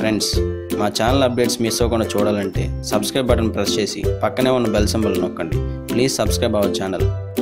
friends మా channel updates miss అవ్వకుండా చూడాలంటే సబ్స్క్రైబ్ బటన్ ప్రెస్ చేసి పక్కనే ఉన్న బెల్ సింబల్ నొక్కండి please subscribe our channel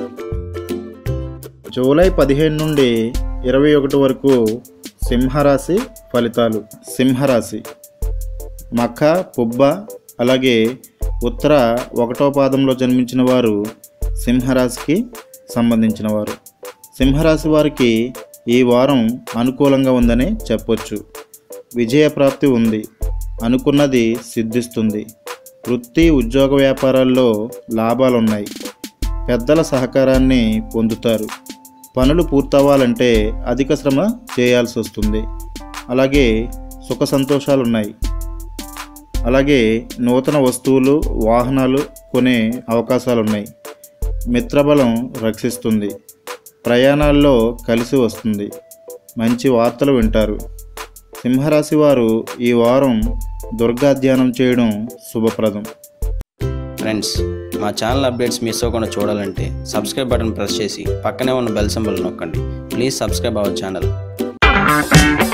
July పదిహేను నుండి ఇరవై ఒకటి వరకు సింహరాశి ఫలితాలు సింహరాశి మఖ పుబ్బ అలాగే ఉత్తర ఒకటో పాదంలో జన్మించిన వారు సింహరాశికి సంబంధించిన వారు సింహరాశి వారికి ఈ వారం అనుకూలంగా ఉందని చెప్పొచ్చు విజయప్రాప్తి ఉంది అనుకున్నది సిద్ధిస్తుంది వృత్తి ఉద్యోగ వ్యాపారాల్లో లాభాలున్నాయి పెద్దల సహకారాన్ని పొందుతారు పనులు పూర్తవ్వాలంటే అధిక శ్రమ చేయాల్సి వస్తుంది అలాగే సుఖ సంతోషాలు ఉన్నాయి అలాగే నూతన వస్తువులు వాహనాలు కొనే అవకాశాలు ఉన్నాయి మిత్రబలం రక్షిస్తుంది ప్రయాణాల్లో కలిసి వస్తుంది మంచి వార్తలు వింటారు సింహరాశి వారు ఈ వారం దుర్గా ధ్యానం చేయడం శుభప్రదం ఫ్రెండ్స్ మా ఛానల్ అప్డేట్స్ మిస్ అవ్వకుండా చూడాలంటే సబ్స్క్రైబ్ బటన్ ప్రెస్ చేసి పక్కనే ఉన్న బెల్ సింబల్ నొక్కండి ప్లీజ్ సబ్స్క్రైబ్ అవర్ ఛానల్